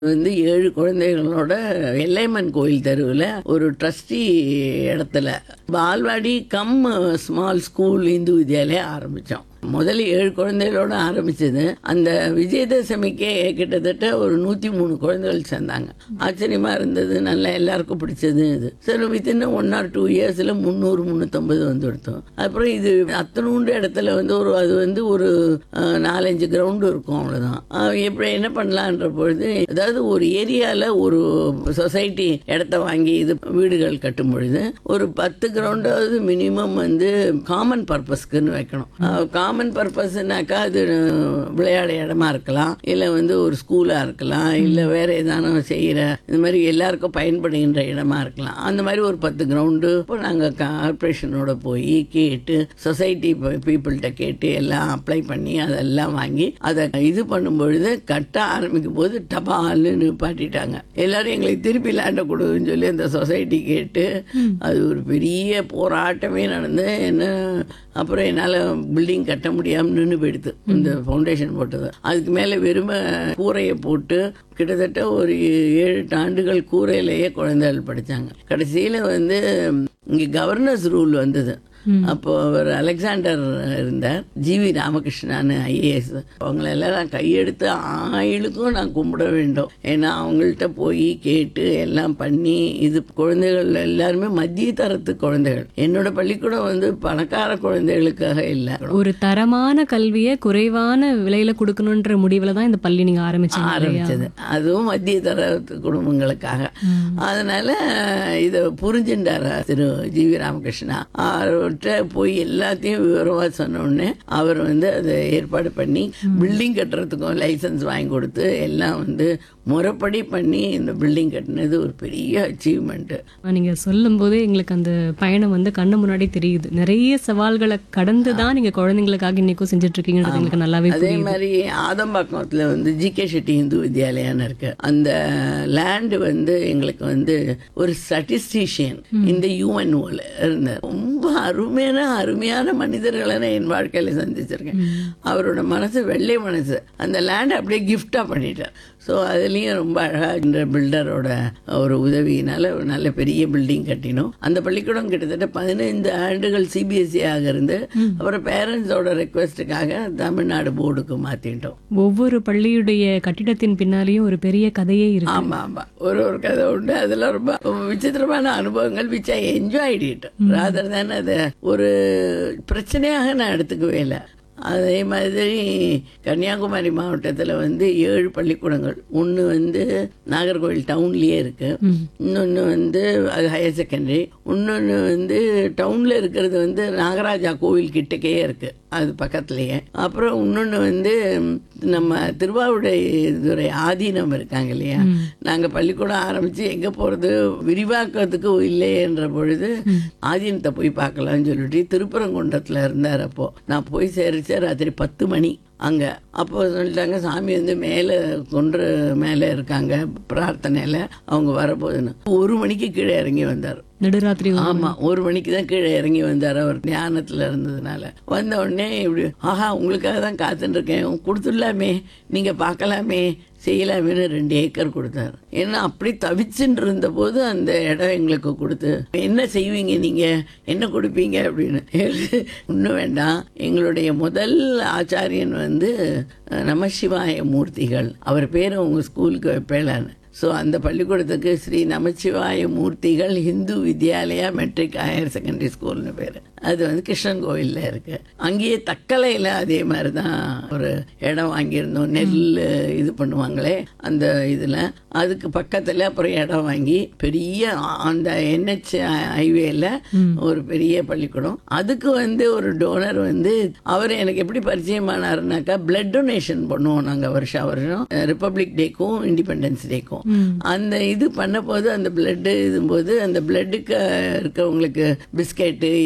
வந்து ஏழு குழந்தைகளோட எல்லைமன் கோயில் தெருவில் ஒரு ட்ரஸ்டி இடத்துல balwadi cum small school Hindu Vidyalaya ஆரம்பித்தோம் முதல்ல ஏழு குழந்தைகளோட ஆரம்பிச்சது அந்த விஜயதசமிக்கே கிட்டத்தட்ட ஒரு நூற்றி மூணு குழந்தைகள் சேர்ந்தாங்க ஆச்சரியமாக இருந்தது நல்லா எல்லாருக்கும் பிடிச்சது இது சரி வித்தின் ஒன் ஆர் டூ இயர்ஸில் முந்நூறு முந்நூற்றம்பது வந்து எடுத்தோம் அப்புறம் இது அத்தனூண்டு இடத்துல வந்து ஒரு அது வந்து ஒரு அஹ், நாலஞ்சு கிரவுண்டு இருக்கும் அவ்வளோதான் எப்படி என்ன பண்ணலான்ற பொழுது அதாவது ஒரு ஏரியாவில் ஒரு சொசைட்டி இடத்த வாங்கி இது வீடுகள் கட்டும் பொழுது ஒரு பத்து கிரவுண்டாவது மினிமம் வந்து காமன் பர்பஸ்க்குன்னு வைக்கணும் காமன் பர்பஸ்னாக்கா அது விளையாட இடமா இருக்கலாம் இல்லை வந்து ஒரு ஸ்கூலாக இருக்கலாம் இல்லை வேற ஏதானும் செய்கிற இந்த மாதிரி எல்லாருக்கும் பயன்படுகின்ற இடமா இருக்கலாம் அந்த மாதிரி ஒரு பத்து கிரவுண்டு இப்போ நாங்கள் கார்பரேஷனோட போய் கேட்டு சொசைட்டி பீப்புள்கிட்ட கேட்டு எல்லாம் அப்ளை பண்ணி அதெல்லாம் வாங்கி அதை இது பண்ணும் பொழுது கட்ட ஆரம்பிக்கும் போது டபால்னு நிப்பாட்டிட்டாங்க எல்லாரும் எங்களுக்கு திருப்பி லேண்டை கொடுன்னு சொல்லி அந்த சொசைட்டி கேட்டு அது ஒரு பெரிய போராட்டமே நடந்து என்ன அப்புறம் என்னால் பில்டிங் கட்ட முடியாமல் நின்று போயிடுது இந்த ஃபவுண்டேஷன் போட்டது அதுக்கு மேலே வெறும கூரையை போட்டு கிட்டத்தட்ட ஒரு ஏழு எட்டு ஆண்டுகள் கூரையிலேயே குழந்தைகள் படித்தாங்க கடைசியில் வந்து இங்கே கவர்னர்ஸ் ரூல் வந்தது அப்போ அவர் அலெக்சாண்டர் இருந்தார் ஜிவி ராமகிருஷ்ணான்னு ஐஏஎஸ் அவங்களெல்லாம் நான் கையெடுத்து ஆயிலுக்கும் நான் கும்பிட வேண்டும் ஏன்னா அவங்கள்ட்ட போய் கேட்டு எல்லாம் பண்ணி இது குழந்தைகள் எல்லாருமே மத்திய தரத்து குழந்தைகள் என்னோட பள்ளிக்கூடம் வந்து பணக்கார குழந்தைகளுக்காக இல்லை ஒரு தரமான கல்வியை குறைவான விலையில கொடுக்கணுன்ற முடிவுல தான் இந்த பள்ளி நீங்க ஆரம்பிச்சீங்க இல்லையா? ஆரம்பிச்சது அதுவும் மத்திய தரத்து குடும்பங்களுக்காக அதனால இதை புரிஞ்சுட்டார் திரு ஜி வி ராமகிருஷ்ணா அவர்கிட்ட போய் எல்லாத்தையும் விவரமா சொன்ன உடனே அவர் வந்து அதை ஏற்பாடு பண்ணி பில்டிங் கட்டுறதுக்கும் லைசன்ஸ் வாங்கி கொடுத்து எல்லாம் வந்து முறைப்படி பண்ணி இந்த பில்டிங் கட்டினது ஒரு பெரிய அச்சீவ்மெண்ட் நீங்க சொல்லும் போதே எங்களுக்கு அந்த பயணம் வந்து கண்ணு முன்னாடி தெரியுது நிறைய சவால்களை கடந்து தான் நீங்க குழந்தைங்களுக்காக இன்னைக்கும் செஞ்சுட்டு இருக்கீங்கன்றது எங்களுக்கு நல்லாவே அதே புரியுது மாதிரி ஆதம்பாக்கத்தில் வந்து ஜி கே ஷெட்டி இந்து வித்யாலயான்னு இருக்கு அந்த லேண்டு வந்து எங்களுக்கு வந்து ஒரு ஸ்டாட்டிஸ்டிஷியன் இந்த யூஎன் ஓல இருந்தார் ரொம்ப அருமையான அருமையான மனிதர்களை நான் என் வாழ்க்கையில சந்திச்சிருக்கேன் அவரோட மனசு வெள்ளை மனசு அந்த லேண்டை அப்படியே கிஃப்டா பண்ணிட்டார் ஸோ அதுலேயும் ரொம்ப அழகாக இந்த பில்டரோட ஒரு உதவியினால ஒரு நல்ல பெரிய பில்டிங் கட்டினோம் அந்த பள்ளிக்கூடம் கிட்டத்தட்ட பதினைந்து ஆண்டுகள் சிபிஎஸ்சி ஆக இருந்து அப்புறம் பேரண்ட்ஸோட ரெக்வெஸ்ட்டுக்காக தமிழ்நாடு போர்டுக்கு மாற்றிட்டோம் ஒவ்வொரு பள்ளியுடைய கட்டிடத்தின் பின்னாலேயும் ஒரு பெரிய கதையே இருக்கு ஆமா ஆமா ஒரு ஒரு கதை உண்டு அதெல்லாம் ரொம்ப விசித்திரமான அனுபவங்கள் which I enjoyed it rather தான் அதை ஒரு பிரச்சனையாக நான் எடுத்துக்கவே இல்லை அதே மாதிரி கன்னியாகுமரி மாவட்டத்தில் வந்து ஏழு பள்ளிக்கூடங்கள் ஒன்று வந்து நாகர்கோவில் டவுன்லேயே இருக்கு இன்னொன்று வந்து அது ஹையர் செகண்டரி இன்னொன்று வந்து டவுனில் இருக்கிறது வந்து நாகராஜா கோவில் கிட்டக்கே இருக்கு அது பக்கத்துலேயே அப்புறம் இன்னொன்று வந்து நம்ம திருவாவுடைத்துறை ஆதீனம் இருக்காங்க இல்லையா நாங்கள் பள்ளிக்கூடம் ஆரம்பித்து எங்கே போகிறது விரிவாக்கத்துக்கு இல்லையென்ற பொழுது ஆதீனத்தை போய் பார்க்கலாம்னு சொல்லிட்டு திருப்பரங்குன்றத்தில் இருந்தார் அப்போ நான் போய் சேரிச்சேன் ராத்திரி பத்து மணி அங்கே அப்போ சொல்லிட்டாங்க சாமி வந்து மேலே கொன்று மேலே இருக்காங்க பிரார்த்தனையில் அவங்க வரப்போகுதுன்னு ஒரு மணிக்கு கீழே இறங்கி வந்தார் நடுராத்திரி ஆமா ஒரு மணிக்கு தான் கீழே இறங்கி வந்தார் அவர் தியானத்துல இருந்ததுனால வந்த உடனே இப்படி ஆஹா உங்களுக்காக தான் காத்துட்டு இருக்கேன் கொடுத்துடலாமே நீங்க பார்க்கலாமே செய்யலாமேன்னு ரெண்டு ஏக்கர் கொடுத்தாரு ஏன்னா அப்படி தவிச்சுட்டு இருந்த போது அந்த இடம் எங்களுக்கு கொடுத்து என்ன செய்வீங்க நீங்க என்ன கொடுப்பீங்க அப்படின்னு இன்னும் வேண்டாம் எங்களுடைய முதல் ஆச்சாரியன் வந்து அஹ், நமசிவாய மூர்த்திகள் அவர் பேரை உங்க ஸ்கூலுக்கு வைப்பேலான்னு ஸோ அந்த பள்ளிக்கூடத்துக்கு Sri Namachivaya Moorthigal Hindu Vidyalaya matric higher secondary ஸ்கூல்னு பேர் அது வந்து கிருஷ்ணன் கோயிலில் இருக்கு அங்கேயே தக்கலையில் அதே மாதிரி தான் ஒரு இடம் வாங்கியிருந்தோம் நெல் இது பண்ணுவாங்களே அந்த இதில் அதுக்கு பக்கத்தில் அப்புறம் இடம் வாங்கி பெரிய அந்த என்ஹெச் ஹைவேல ஒரு பெரிய பள்ளிக்கூடம் அதுக்கு வந்து ஒரு டோனர் வந்து அவர் எனக்கு எப்படி பரிச்சயமானாருனாக்கா பிளட் டொனேஷன் பண்ணுவோம் நாங்கள் வருஷம் வருஷம் ரிப்பப்ளிக் டேக்கும் இண்டிபெண்டன்ஸ் டேக்கும் அந்த இது பண்ண போது அந்த பிளட்டு இதும்போது அந்த பிளட்டுக்கு இருக்கவங்களுக்கு பிஸ்கெட்டு இது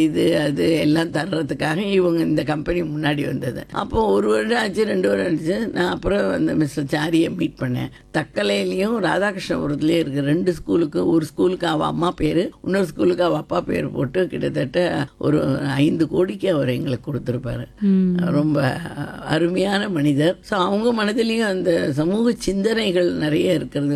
இது எல்லாம் தர்றதுக்காக இவங்க இந்த கம்பெனி முன்னாடி வந்தது அப்போ ஒரு வருடம் ஆச்சு ரெண்டு வருடம் ஆச்சு நான் அப்புறம் அந்த மிஸ்டர் சாரியை மீட் பண்ணேன் தக்கலையிலையும் ராதாகிருஷ்ணபுரத்துலேயும் இருக்கு ரெண்டு ஸ்கூலுக்கு ஒரு ஸ்கூலுக்கு அவள் அம்மா பேர் இன்னொரு ஸ்கூலுக்கு அவள் அப்பா பேர் போட்டு கிட்டத்தட்ட ஒரு ஐந்து கோடிக்கு அவர் எங்களுக்கு கொடுத்துருப்பாரு ரொம்ப அருமையான மனிதர் ஸோ அவங்க மனதிலையும் அந்த சமூக சிந்தனைகள் நிறைய இருக்கிறது